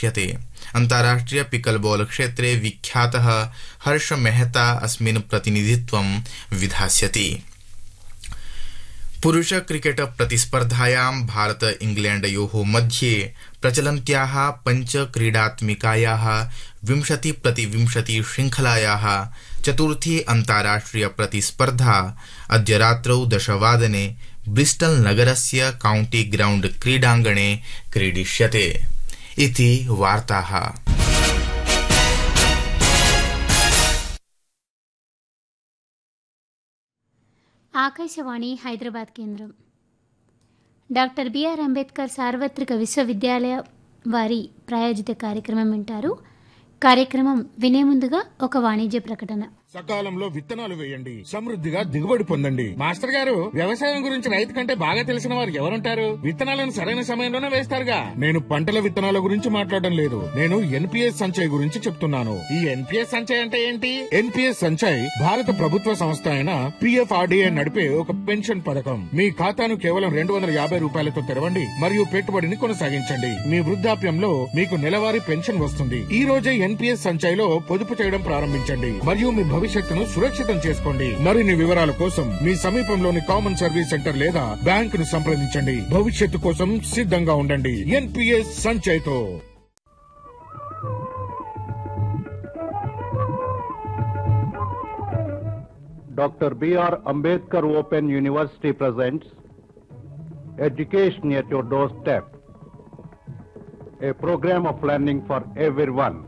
क्रीडिष्यते अन्ताराष्ट्रिय पिकलबॉल क्षेत्रे विख्यातः हर्ष मेहता अस्मिन् प्रतिनिधित्वं विधास्यति पुरुष क्रिकेट प्रतिस्पर्धायां भारत इंग्लैण्डयोः मध्ये प्रचलन्त्याः पञ्च क्रीडात्मिकायाः विंशति प्रति विंशति श्रृंखलायाः चतुर्थी अन्ताराष्ट्रिय प्रतिस्पर्धा अद्य रात्रौ दशवादने ब्रिस्टल नगरस्य काउंटी ग्राउण्ड क्रीडाङ्गणे क्रीडिष्यते इति वार्ताः ఆకాశవాణి హైదరాబాద్ కేంద్రం డాక్టర్ బిఆర్ అంబేద్కర్ సార్వత్రిక విశ్వవిద్యాలయ వారి ప్రాయోజిత కార్యక్రమం వింటారు కార్యక్రమం వినే ముందుగా ఒక వాణిజ్య ప్రకటన సకాలంలో విత్తనాలు వేయండి సమృద్ధిగా దిగుబడి పొందండి మాస్టర్ గారు వ్యవసాయం గురించి రైతు కంటే బాగా తెలిసిన వారు ఎవరుంటారు విత్తనాలను సరైన సమయంలోనే వేస్తారుగా నేను పంటల విత్తనాల గురించి మాట్లాడడం లేదు నేను ఎన్పిఎస్ సంచయ్ గురించి చెప్తున్నాను ఈ ఎన్పిఎస్ సంచయ్ అంటే ఏంటి ఎన్పిఎస్ సంచయ్ భారత ప్రభుత్వ సంస్థ అయిన పిఎఫ్ఆర్డిఏ నడిపే ఒక పెన్షన్ పథకం మీ ఖాతాను కేవలం రెండు వందల యాభై రూపాయలతో తెరవండి మరియు పెట్టుబడిని కొనసాగించండి మీ వృద్ధాప్యంలో మీకు నెలవారీ పెన్షన్ వస్తుంది ఈ రోజే ఎన్పిఎస్ సంచయ్లో పొదుపు చేయడం ప్రారంభించండి మరియు మీ భవిష్యత్తును సురక్షితం చేసుకోండి మరిన్ని వివరాల కోసం మీ సమీపంలోని కామన్ సర్వీస్ సెంటర్ లేదా బ్యాంక్ ను సంప్రదించండి భవిష్యత్తు కోసం సిద్ధంగా ఉండండి ఎన్పిఎస్ సంచయ్తో Dr. B.R. Ambedkar Open University presents Education at Your Doorstep, a program of learning for everyone.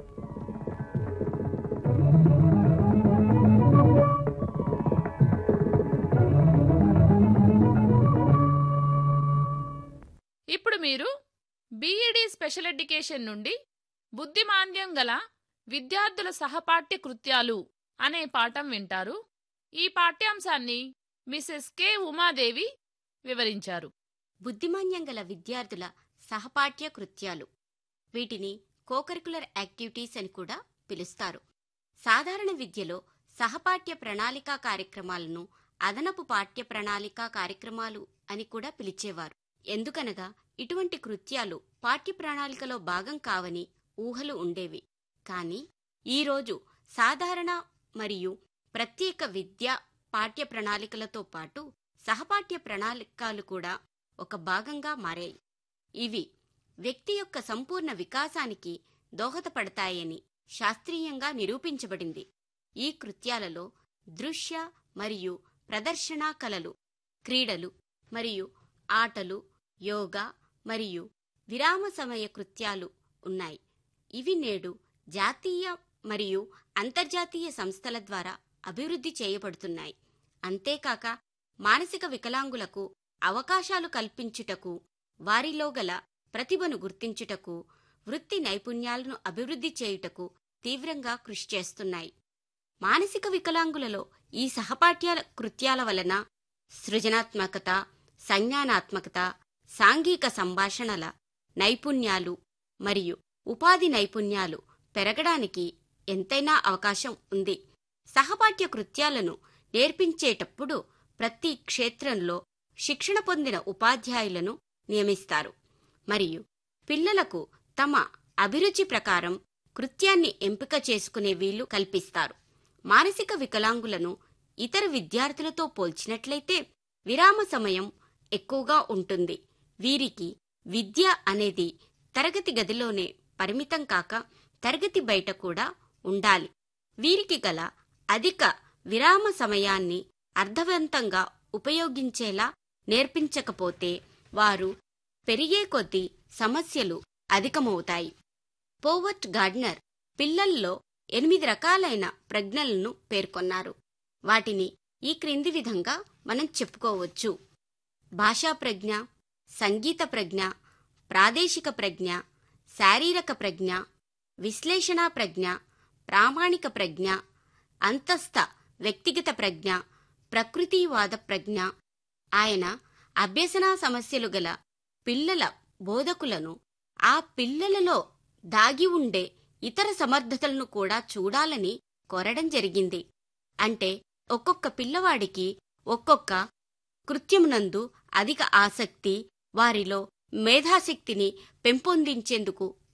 ఇప్పుడు మీరు బీఈడి స్పెషల్ ఎడ్యుకేషన్ నుండి బుద్ధిమాంద్యం గల విద్యార్థుల సహపాఠ్య కృత్యాలు అనే పాఠం వింటారు ఈ పాఠ్యాంశాన్ని మిసెస్ కె ఉమాదేవి వివరించారు బుద్ధిమాన్యం గల విద్యార్థుల సహపాఠ్య కృత్యాలు వీటిని కోకరికులర్ యాక్టివిటీస్ అని కూడా పిలుస్తారు సాధారణ విద్యలో సహపాఠ్య ప్రణాళికా కార్యక్రమాలను అదనపు పాఠ్య ప్రణాళికా కార్యక్రమాలు అని కూడా పిలిచేవారు ఎందుకనగా ఇటువంటి కృత్యాలు పాఠ్య ప్రణాళికలో భాగం కావని ఊహలు ఉండేవి కానీ ఈరోజు సాధారణ మరియు ప్రత్యేక విద్యా పాఠ్య ప్రణాళికలతో పాటు సహపాఠ్య ప్రణాళికలు కూడా ఒక భాగంగా మారాయి ఇవి వ్యక్తి యొక్క సంపూర్ణ వికాసానికి దోహదపడతాయని శాస్త్రీయంగా నిరూపించబడింది ఈ కృత్యాలలో దృశ్య మరియు ప్రదర్శనా కళలు క్రీడలు మరియు ఆటలు యోగా మరియు విరామ సమయ కృత్యాలు ఉన్నాయి ఇవి నేడు జాతీయ మరియు అంతర్జాతీయ సంస్థల ద్వారా అభివృద్ధి చేయబడుతున్నాయి అంతేకాక మానసిక వికలాంగులకు అవకాశాలు కల్పించుటకు వారిలో గల ప్రతిభను గుర్తించుటకు వృత్తి నైపుణ్యాలను అభివృద్ధి చేయుటకు తీవ్రంగా కృషి చేస్తున్నాయి మానసిక వికలాంగులలో ఈ సహపాఠ్యాల కృత్యాల వలన సృజనాత్మకత సంజ్ఞానాత్మకత సాంఘిక సంభాషణల నైపుణ్యాలు మరియు ఉపాధి నైపుణ్యాలు పెరగడానికి ఎంతైనా అవకాశం ఉంది సహపాఠ్య కృత్యాలను నేర్పించేటప్పుడు ప్రతి క్షేత్రంలో శిక్షణ పొందిన ఉపాధ్యాయులను నియమిస్తారు మరియు పిల్లలకు తమ అభిరుచి ప్రకారం కృత్యాన్ని ఎంపిక చేసుకునే వీలు కల్పిస్తారు మానసిక వికలాంగులను ఇతర విద్యార్థులతో పోల్చినట్లయితే విరామ సమయం ఎక్కువగా ఉంటుంది వీరికి విద్య అనేది తరగతి గదిలోనే పరిమితం కాక తరగతి బయట కూడా ఉండాలి వీరికి గల అధిక విరామ సమయాన్ని అర్థవంతంగా ఉపయోగించేలా నేర్పించకపోతే వారు పెరిగే కొద్దీ సమస్యలు అధికమవుతాయి పోవర్ట్ గార్డ్నర్ పిల్లల్లో ఎనిమిది రకాలైన ప్రజ్ఞలను పేర్కొన్నారు వాటిని ఈ క్రింది విధంగా మనం చెప్పుకోవచ్చు భాషా ప్రజ్ఞ సంగీత ప్రజ్ఞ ప్రాదేశిక ప్రజ్ఞ శారీరక ప్రజ్ఞ విశ్లేషణ ప్రజ్ఞ ప్రామాణిక ప్రజ్ఞ అంతస్థ వ్యక్తిగత ప్రజ్ఞ ప్రకృతివాద ప్రజ్ఞ ఆయన అభ్యసనా సమస్యలు గల పిల్లల బోధకులను ఆ పిల్లలలో దాగి ఉండే ఇతర సమర్థతలను కూడా చూడాలని కోరడం జరిగింది అంటే ఒక్కొక్క పిల్లవాడికి ఒక్కొక్క కృత్యమునందు అధిక ఆసక్తి వారిలో మేధాశక్తిని పెంపొందించేందుకు